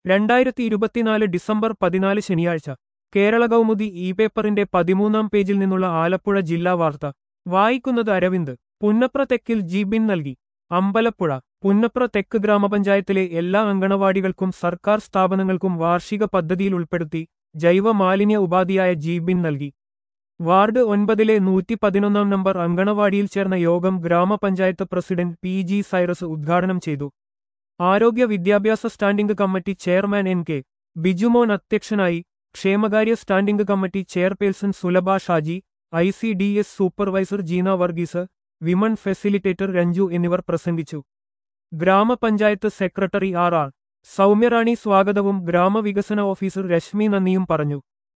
രണ്ടായിരത്തി ഇരുപത്തിനാല് ഡിസംബർ പതിനാല് ശനിയാഴ്ച കേരള കൗമുദി ഇ പേപ്പറിന്റെ പതിമൂന്നാം പേജിൽ നിന്നുള്ള ആലപ്പുഴ ജില്ലാ വാർത്ത വായിക്കുന്നത് അരവിന്ദ് പുന്നപ്ര തെക്കിൽ ജീബിൻ നൽകി അമ്പലപ്പുഴ പുന്നപ്ര തെക്ക് ഗ്രാമപഞ്ചായത്തിലെ എല്ലാ അങ്കണവാടികൾക്കും സർക്കാർ സ്ഥാപനങ്ങൾക്കും വാർഷിക പദ്ധതിയിൽ ഉൾപ്പെടുത്തി ജൈവ മാലിന്യ ഉപാധിയായ ജീബിൻ നൽകി വാർഡ് ഒൻപതിലെ നൂറ്റി പതിനൊന്നാം നമ്പർ അങ്കണവാടിയിൽ ചേർന്ന യോഗം ഗ്രാമപഞ്ചായത്ത് പ്രസിഡന്റ് പി ജി സൈറസ് ഉദ്ഘാടനം ചെയ്തു ആരോഗ്യ വിദ്യാഭ്യാസ standing committee chairman N K Bijumon അധ്യക്ഷനായി ക്ഷേമകാര്യ standing committee chairperson Sulabha Shaji I C D S supervisor Jeena Varghese women facilitator Ranju എന്നിവർ പ്രസംഗിച്ചു ഗ്രാമപഞ്ചായത്ത് സെക്രട്ടറി ആർ ആർ സൗമ്യറാണി സ്വാഗതവും ഗ്രാമവികസന ഓഫീസർ രശ്മി നന്ദിയും പറഞ്ഞു